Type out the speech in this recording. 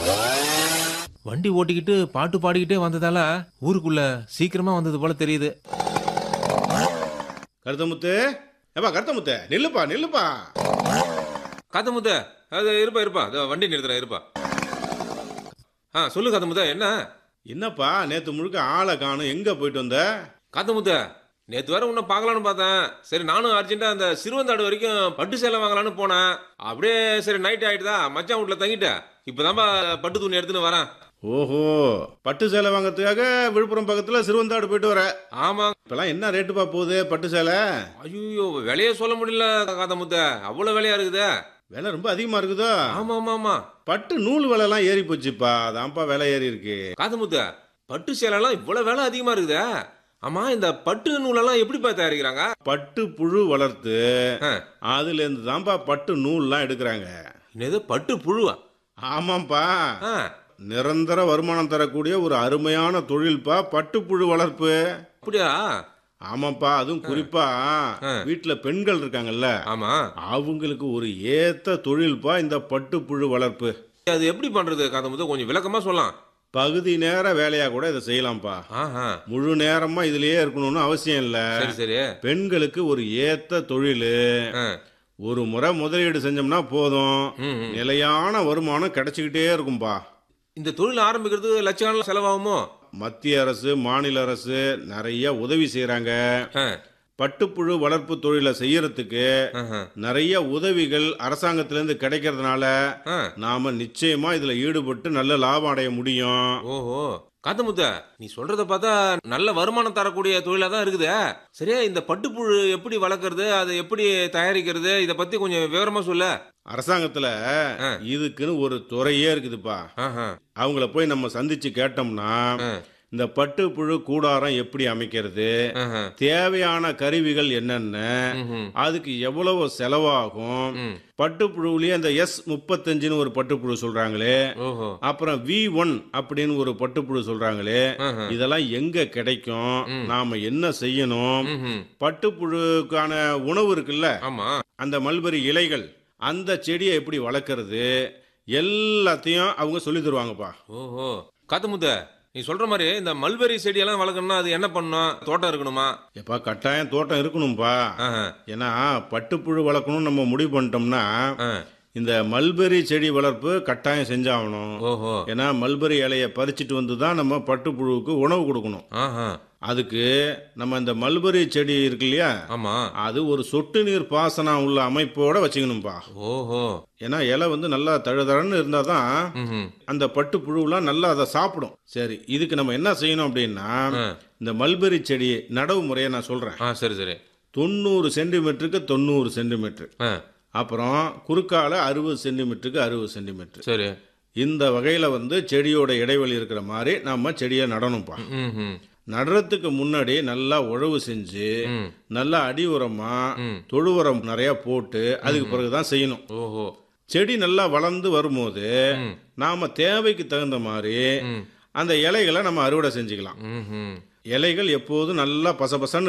வண்டி ஓட்டிக்கிட்டு பாட்டு பாடிக்கிட்டே வந்ததால ஊருக்குள்ள சீக்கிரமா வந்தது போல தெரியுது கருத்தமுத்து ஏப்பா கருத்தமுத்து நில்லுப்பா நில்லுப்பா காத்தமுத்த அது இருப்பா இருப்பா இதோ வண்டி நிறுத்துறேன் இருப்பா ஆ சொல்லு காத்தமுத்த என்ன என்னப்பா நேத்து முழுக்க ஆளை காணும் எங்க போயிட்டு வந்த காத்தமுத்த நேத்து வர உன்னை பார்க்கலான்னு பார்த்தேன் சரி நானும் அர்ஜென்ட்டா அந்த சிறுவந்தாடு வரைக்கும் பட்டு சேலை வாங்கலான்னு போனேன் அப்படியே சரி நைட் ஆயிட்டுதா மச்சான் வீட்ல தங்கிட்டேன் இப்பதான்பா பட்டு துணி எடுத்துன்னு வரேன் ஓஹோ பட்டு சேலை வாங்கறதுக்காக விழுப்புரம் பக்கத்துல சிறுவந்தாடு போயிட்டு வர ஆமா இப்பெல்லாம் என்ன ரேட்டுப்பா போகுது பட்டு சேலை ஐயோ விலையே சொல்ல முடியல காத்தமுத்த அவ்வளவு விலையா இருக்குதே விலை ரொம்ப அதிகமா இருக்குதோ ஆமா ஆமா ஆமா பட்டு நூல் விலைலாம் ஏறி போச்சுப்பா அதான்ப்பா விலை ஏறி இருக்கு காத்தமுத்த பட்டு சேலைலாம் இவ்வளவு விலை அதிகமா இருக்குதே ஆமா இந்த பட்டு நூலெல்லாம் எப்படிப்பா தயாரிக்கிறாங்க பட்டு புழு வளர்த்து ஆ, அதுல இருந்து தான்ப்பா பட்டு நூல்லாம் எடுக்கிறாங்க என்னது பட்டு புழுவா ஆமாப்பா ஆ, நிரந்தர வருமானம் தரக்கூடிய ஒரு அருமையான தொழில்ப்பா பட்டுப்புழு வளர்ப்பு அப்படியா ஆமாப்பா அதுவும் குறிப்பா வீட்டுல பெண்கள் இருக்காங்கல்ல ஆமா அவங்களுக்கு ஒரு ஏத்த தொழில்ப்பா இந்த பட்டுப்புழு வளர்ப்பு அது எப்படி பண்றது காத்தமுத்த கொஞ்சம் விளக்கமா சொல்லலாம் பகுதி நேர வேலையா கூட இதை செய்யலாம்ப்பா ஆஹா முழு நேரமா இதுலயே இருக்கணும்னு அவசியம் இல்ல சரி சரி பெண்களுக்கு ஒரு ஏத்த தொழில் ஆ, ஒரு முறை முதலீடு செஞ்சோம்னா போதும் ம், ம். நிலையான வருமானம் கிடைச்சிக்கிட்டே இருக்கும்பா இந்த தொழில் ஆரம்பிக்கிறது லட்சக்கணக்கில் செலவாகுமோ மத்திய அரசு மாநில அரசு நிறைய உதவி செய்றாங்க ஆ, பட்டுப்புழு வளர்ப்பு தொழிலை செய்யறதுக்கு ஆஹா. நிறைய உதவிகள் அரசாங்கத்திலேருந்து கிடைக்கிறதுனால ஆ, நாம நிச்சயமா இதுல ஈடுபட்டு நல்ல லாபம் அடைய முடியும் ஓஹோ காத்தமுத்த நீ சொல்றத பார்த்தா நல்ல வருமானம் தரக்கூடிய தொழிலா தான் இருக்குது சரியா இந்த பட்டுப்புழு எப்படி வளர்க்கறது அதை எப்படி தயாரிக்கிறது இத பத்தி கொஞ்சம் விவரமா சொல்ல அரசாங்கத்துல ஆ. இதுக்குன்னு ஒரு துறையே இருக்குதுப்பா ஆஹா அவங்கள போய் நம்ம சந்திச்சு கேட்டோம்னா ஆ, இந்த பட்டுப்புழு கூடாரம் எப்படி அமைக்கிறது ஆஹா. தேவையான கருவிகள் என்னென்ன ம்ஹும். அதுக்கு எவ்வளவு செலவாகும் ம். பட்டுப்புழுவிலேயே அந்த எஸ் முப்பத்தஞ்சுன்னு ஒரு பட்டுப்புழு சொல்றாங்களே ஓஹோ அப்புறம் வி ஒன் அப்படின்னு ஒரு பட்டுப்புழு சொல்றாங்களே ஆஹா. இதெல்லாம் எங்க கிடைக்கும் நாம என்ன செய்யணும் ம்ஹும். பட்டுப்புழுக்கான உணவு இருக்குல்ல ஆமா அந்த மல்பரி இலைகள் அந்த செடியை எப்படி வளர்க்கறது எல்லாத்தையும் அவங்க சொல்லி தருவாங்கப்பா ஓஹோ காத்தமுத்த நீ சொல்ற மாதிரி இந்த மல்பெரி செடியெல்லாம் வளர்க்கணும்னா அது என்ன பண்ணணும் தோட்டம் இருக்கணுமா எப்பா கட்டாயம் தோட்டம் இருக்கணும்பா ஆஹா. ஏன்னா பட்டுப்புழு வளர்க்கணும்னு நம்ம முடிவு பண்ணிட்டோம்னா ஆ. இந்த மல்பெரி செடி வளர்ப்பு கட்டாயம் செஞ்சாகணும் ஓஹோ ஏன்னா மல்பெரி இலையை பறிச்சிட்டு வந்து தான் நம்ம பட்டுப்புழுவுக்கு உணவு கொடுக்கணும் ஆஹா அதுக்கு நம்ம இந்த மல்பெரி செடி இருக்கு இல்லையா ஆமா அது ஒரு சொட்டு நீர் பாசனம் உள்ள அமைப்போட வச்சுக்கணும்பா ஓஹோ ஏன்னா இலை வந்து நல்லா தழுதழன்னு இருந்தால் தான் ம்ஹும். அந்த பட்டு புழுவெல்லாம் நல்லா அதை சாப்பிடும் சரி இதுக்கு நம்ம என்ன செய்யணும் அப்படின்னா ஆ. இந்த மல்பெரி செடி நடவு முறையை நான் சொல்கிறேன் ஆ சரி சரி தொண்ணூறு சென்டிமீட்டருக்கு தொண்ணூறு சென்டிமீட்டர் ஆ அப்புறம் குறுக்கால அறுபது சென்டிமீட்டருக்கு அறுபது சென்டிமீட்டர் சரி இந்த வகையில் வந்து செடியோட இடைவெளி இருக்கிற மாதிரி நம்ம செடியை நடணும்ப்பா ம்ஹும். நடுறதுக்கு முன்னாடி நல்லா உழவு செஞ்சு ம். நல்லா அடி உரமா ம். தொழு உரம் நிறைய போட்டு அதுக்கு பிறகுதான் செய்யணும் ஓஹோ செடி நல்லா வளர்ந்து வரும்போது நாம தேவைக்கு தகுந்த மாதிரி ம். அந்த இலைகளை நம்ம அறுவடை செஞ்சுக்கலாம் ம்ஹும். இலைகள் எப்போதும் நல்லா பசபசன்னு